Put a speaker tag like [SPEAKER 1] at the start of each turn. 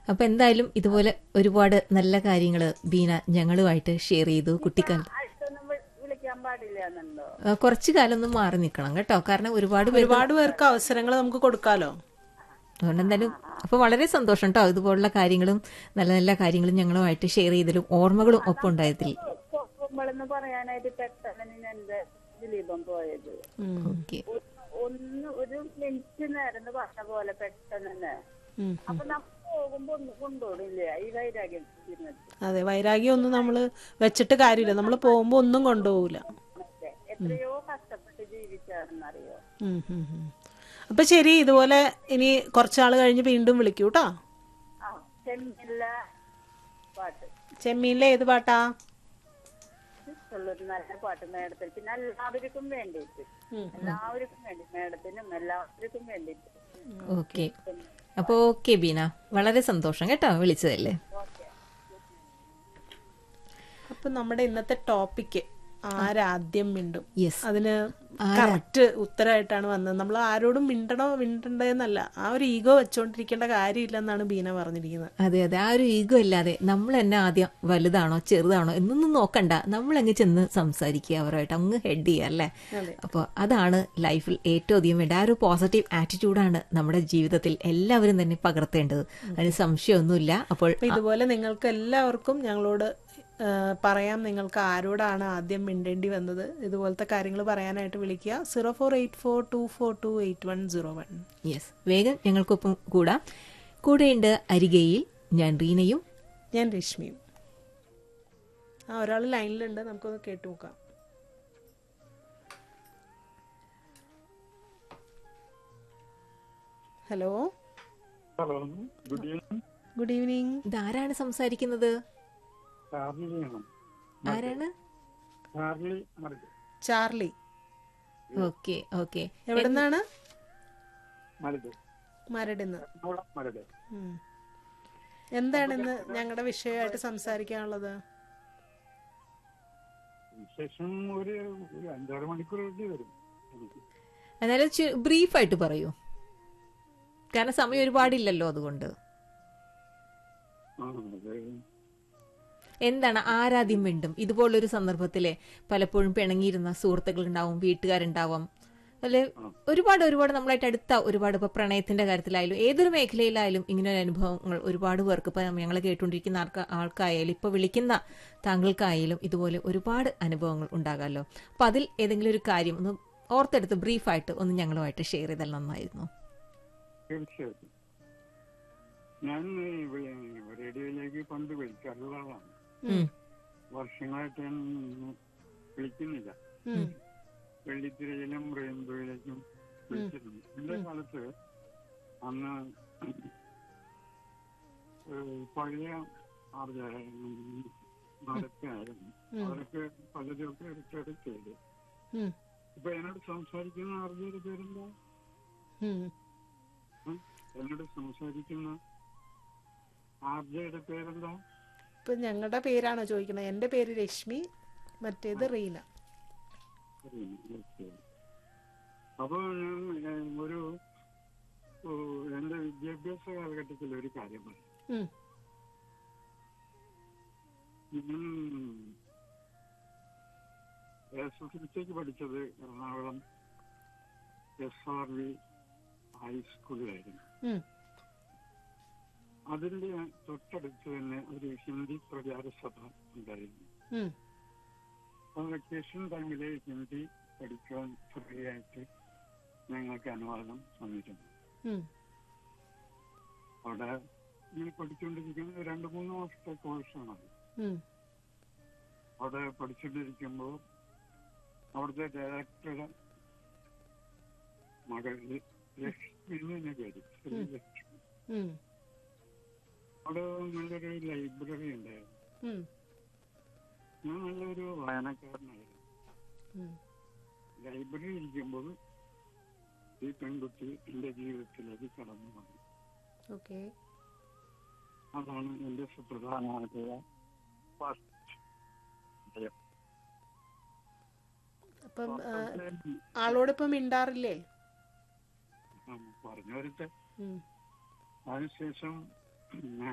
[SPEAKER 1] അപ്പൊ എന്തായാലും ഇതുപോലെ ഒരുപാട് നല്ല കാര്യങ്ങൾ ബീന ഞങ്ങളുമായിട്ട് ഷെയർ ചെയ്തു കുട്ടിക്കാലത്ത്
[SPEAKER 2] അടുത്തൊന്നും വി- വിളിക്കാൻ പാടില്ല എന്നുണ്ടോ
[SPEAKER 1] ആ, കുറച്ചു കാലം ഒന്ന് മാറി നിൽക്കണം കേട്ടോ കാരണം ഒരുപാട് പേര്
[SPEAKER 3] ഒരുപാട് പേർക്ക് അവസരങ്ങൾ നമുക്ക് കൊടുക്കാലോ
[SPEAKER 1] അതുകൊണ്ട് എന്തായാലും അപ്പൊ വളരെ സന്തോഷം കേട്ടോ ഇതുപോലുള്ള കാര്യങ്ങളും നല്ല നല്ല കാര്യങ്ങളും ഞങ്ങളുമായിട്ട് ഷെയർ ചെയ്തതിലും ഓർമ്മകളും ഒപ്പം ഉണ്ടായതിൽ
[SPEAKER 2] പോകുമ്പോഴെന്ന് പറയാനായിട്ട് പെട്ടെന്ന് എന്റെ ദിലീപം പോയത്
[SPEAKER 1] ഓക്കെ
[SPEAKER 2] ഒ- ഒന്ന് ഒരു മിനിറ്റ് നേരം എന്ന് പറഞ്ഞ പോലെ പെട്ടെന്ന് തന്നെ
[SPEAKER 3] ഉം.
[SPEAKER 2] അപ്പൊ നമ്മൾ പോകുമ്പോ ഒന്നും കൊണ്ടുപോണില്ലേ ഈ വൈരാഗ്യം ഇരുന്നിട്ട്
[SPEAKER 3] അതെ വൈരാഗ്യം ഒന്നും നമ്മൾ വെച്ചിട്ട് കാര്യമില്ല നമ്മൾ പോകുമ്പോൾ ഒന്നും കൊണ്ടുപോകില്ല
[SPEAKER 2] ഒക്കെ. എത്രയോ കഷ്ടപ്പെട്ട് ജീവിച്ചാണെന്നറിയോ
[SPEAKER 3] ഉം, ഉം, ഉം. അപ്പൊ ശരി ഇതുപോലെ ഇനി കുറച്ചാൾ കഴിഞ്ഞ് വീണ്ടും വിളിക്കൂ കേട്ടോ
[SPEAKER 2] ആ ചെമ്മില്ല പാട്ട്
[SPEAKER 3] ചെമ്മീനിലെ ഏത് പാട്ടാ
[SPEAKER 2] ഇഷ്ടമുള്ളൊരു നല്ല പാട്ട് മേഡത്തിൽ പിന്നെ എല്ലാവർക്കും വേണ്ടിയിട്ട് എല്ലാവർക്കും വേണ്ടി മേഡത്തിനും എല്ലാവർക്കും വേണ്ടിയിട്ട്
[SPEAKER 1] ഓക്കെ അപ്പൊ ഓക്കെ ബീന വളരെ സന്തോഷം കേട്ടോ വിളിച്ചതല്ലേ
[SPEAKER 3] അപ്പൊ നമ്മുടെ ഇന്നത്തെ ടോപ്പിക്ക് ആരാദ്യം മിണ്ടും
[SPEAKER 1] യെസ്
[SPEAKER 3] അതിന് കറക്റ്റ് ഉത്തരമായിട്ടാണ് വന്നത് നമ്മൾ ആരോടും മിണ്ടണോ മിണ്ടണ്ടെന്നല്ല ആ ഒരു ഈഗോ വെച്ചോണ്ടിരിക്കേണ്ട കാര്യമില്ലെന്നാണ് ബീന പറഞ്ഞിരിക്കുന്നത്
[SPEAKER 1] അതെ അതെ ആ ഒരു ഈഗോ ഇല്ലാതെ നമ്മൾ തന്നെ ആദ്യം വലുതാണോ ചെറുതാണോ എന്നൊന്നും നോക്കണ്ട നമ്മൾ അങ്ങ് ചെന്ന് സംസാരിക്കുക അവരുമായിട്ട് അങ്ങ് ഹെഡ് ചെയ്യുക അല്ലേ അപ്പോൾ അതാണ് ലൈഫിൽ ഏറ്റവും അധികം വേണ്ട ആ ഒരു പോസിറ്റീവ് ആറ്റിറ്റ്യൂഡാണ് നമ്മുടെ ജീവിതത്തിൽ എല്ലാവരും തന്നെ പകർത്തേണ്ടത് അതിന് സംശയമൊന്നുമില്ല അപ്പോൾ
[SPEAKER 3] അപ്പൊ ഇതുപോലെ നിങ്ങൾക്ക് എല്ലാവർക്കും ഞങ്ങളോട് ആ, പറയാം നിങ്ങൾക്ക് ആരോടാണ് ആദ്യം മിണ്ടേണ്ടി വന്നത് ഇതുപോലത്തെ കാര്യങ്ങൾ പറയാനായിട്ട് വിളിക്കുക zero four eight four two four two eight one zero one
[SPEAKER 1] yes വേഗം ഞങ്ങൾക്കൊപ്പം കൂടാം കൂടെയുണ്ട് അരികയിൽ ഞാൻ റീനയും
[SPEAKER 3] ഞാൻ രശ്മിയും ആ ഒരാൾ ലൈനിലുണ്ട് നമുക്കൊന്ന് കേട്ടു നോക്കാം hello
[SPEAKER 4] hello good evening
[SPEAKER 3] good evening
[SPEAKER 1] ഇതാരാണ് സംസാരിക്കുന്നത്
[SPEAKER 4] ചാർലിയാണ്
[SPEAKER 1] ആരാണ്
[SPEAKER 4] ചാർലി മറുപടി
[SPEAKER 3] ചാർലി
[SPEAKER 1] ഓക്കെ ഓക്കെ
[SPEAKER 3] എവിടുന്നാണ്
[SPEAKER 4] മരുത്
[SPEAKER 3] മരടിന്ന്
[SPEAKER 4] മരുത്
[SPEAKER 3] ഉം. എന്താണ് ഇന്ന് ഞങ്ങളുടെ വിഷയമായിട്ട് സംസാരിക്കാനുള്ളത്
[SPEAKER 4] വിശേഷം ഒരു ഒരു അഞ്ചാറ് മണിക്കൂർ വേണ്ടി വരും എനിക്ക്.
[SPEAKER 1] എന്നാലും ബ്രീഫായിട്ട് പറയൂ കാരണം സമയം ഒരുപാടില്ലല്ലോ അതുകൊണ്ട്
[SPEAKER 4] ആ അത്
[SPEAKER 1] എന്താണ് ആരാദ്യം വേണ്ടും ഇതുപോലൊരു സന്ദർഭത്തിലെ പലപ്പോഴും പിണങ്ങിയിരുന്ന സുഹൃത്തുക്കൾ ഉണ്ടാവും വീട്ടുകാരുണ്ടാവും അല്ലെ ഒരുപാട് ഒരുപാട് നമ്മളായിട്ട് അടുത്ത ഒരുപാട് ഇപ്പൊ പ്രണയത്തിന്റെ കാര്യത്തിലായാലും ഏതൊരു മേഖലയിലായാലും ഇങ്ങനെ ഒരു അനുഭവങ്ങൾ ഒരുപാട് പേർക്ക് ഇപ്പൊ ഞങ്ങളെ കേട്ടുകൊണ്ടിരിക്കുന്ന ആൾക്കാ ആൾക്കായാലും ഇപ്പൊ വിളിക്കുന്ന താങ്കൾക്കായാലും ഇതുപോലെ ഒരുപാട് അനുഭവങ്ങൾ ഉണ്ടാകാമല്ലോ അപ്പൊ അതിൽ ഏതെങ്കിലും ഒരു കാര്യം ഒന്ന് ഓർത്തെടുത്ത് ബ്രീഫായിട്ട് ഒന്ന് ഞങ്ങളുമായിട്ട് ഷെയർ ചെയ്താൽ നന്നായിരുന്നു
[SPEAKER 4] തീർച്ചയായിട്ടും ഞാൻ ഈ വി- റേഡിയോയിലേക്ക് പണ്ട് വിളിക്കാറുള്ള ആളാണ്
[SPEAKER 1] ഉം.
[SPEAKER 4] വർഷങ്ങളായിട്ട് ഞാൻ വിളിക്കുന്നില്ല
[SPEAKER 3] ഉം.
[SPEAKER 4] വെള്ളിത്തിരയിലും റെയിൻബോയിലേക്കും വിളിച്ചിട്ടുണ്ട് എന്റെ കാലത്ത് അന്ന് ഏഹ് പഴയ ആർജ നടക്കായിരുന്നു അവരൊക്കെ പലരൊക്കെ റിട്ടയർ ചെയ്തു
[SPEAKER 3] ഉം.
[SPEAKER 4] ഇപ്പൊ എന്നോട് സംസാരിക്കുന്ന ആർജയുടെ പേരെന്താ
[SPEAKER 3] ഉം.
[SPEAKER 4] ഉം? എന്നോട് സംസാരിക്കുന്ന ആർജയുടെ പേരെന്താ
[SPEAKER 3] ഇപ്പൊ ഞങ്ങളുടെ പേരാണോ ചോദിക്കുന്നത് എന്റെ പേര് രശ്മി മറ്റേത് റീന
[SPEAKER 4] അപ്പൊ ഞാൻ ഏഹ്, ഒരു ഓ, എന്റെ വിദ്യാഭ്യാസ കാലഘട്ടത്തിൽ ഒരു കാര്യം പറയാം
[SPEAKER 3] ഉം.
[SPEAKER 4] ഞാൻ എസ് എസ് എൽ സിക്ക് പഠിച്ചത് എറണാകുളം എസ് ആർ വി ഹൈസ്കൂളിലായിരുന്നു
[SPEAKER 3] ഉം.
[SPEAKER 4] അതിന്റെ തൊട്ടടുത്ത് തന്നെ ഒരു ഹിന്ദി പ്രചാര സഭ ഉണ്ടായിരുന്നു
[SPEAKER 3] ഉം.
[SPEAKER 4] അപ്പൊ വെക്കേഷൻ ടൈമില് ഹിന്ദി പഠിക്കാൻ ഫ്രീ ആയിട്ട് ഞങ്ങൾക്ക് അനുവാദം തന്നിട്ടുണ്ട്
[SPEAKER 3] ഉം.
[SPEAKER 4] അവിടെ ഇങ്ങനെ പഠിച്ചുകൊണ്ടിരിക്കുന്ന രണ്ട് മൂന്ന് മാസത്തെ കോഴ്സാണ് അത്
[SPEAKER 3] ഉം.
[SPEAKER 4] അവിടെ പഠിച്ചുകൊണ്ടിരിക്കുമ്പോൾ അവിടുത്തെ ഡയറക്ടറുടെ മകൾ ലക്ഷ്മി എന്ന് തന്നെ പേര് ശ്രീ ലക്ഷ്മി
[SPEAKER 3] ഉം.
[SPEAKER 4] അവിടെ നല്ലൊരു ലൈബ്രറി ഉണ്ടായിരുന്നു
[SPEAKER 3] ഉം.
[SPEAKER 4] ഞാൻ നല്ലൊരു വായനക്കാരനായിരുന്നു
[SPEAKER 3] ഉം.
[SPEAKER 4] ലൈബ്രറി ഇരിക്കുമ്പോൾ ഈ പെൺകുട്ടി എന്റെ ജീവിതത്തിലേക്ക് കടന്നു വന്നു
[SPEAKER 3] ഓക്കെ
[SPEAKER 4] അതാണ് എന്റെ സുപ്രധാനമായിട്ടുള്ള ഫസ്റ്റ് ഭയം.
[SPEAKER 3] അപ്പം ആ, ആളോടിപ്പം മിണ്ടാറില്ലേ
[SPEAKER 4] ഉം, പറഞ്ഞു വരട്ടെ
[SPEAKER 3] ഉം.
[SPEAKER 4] അതിനുശേഷം ഞാൻ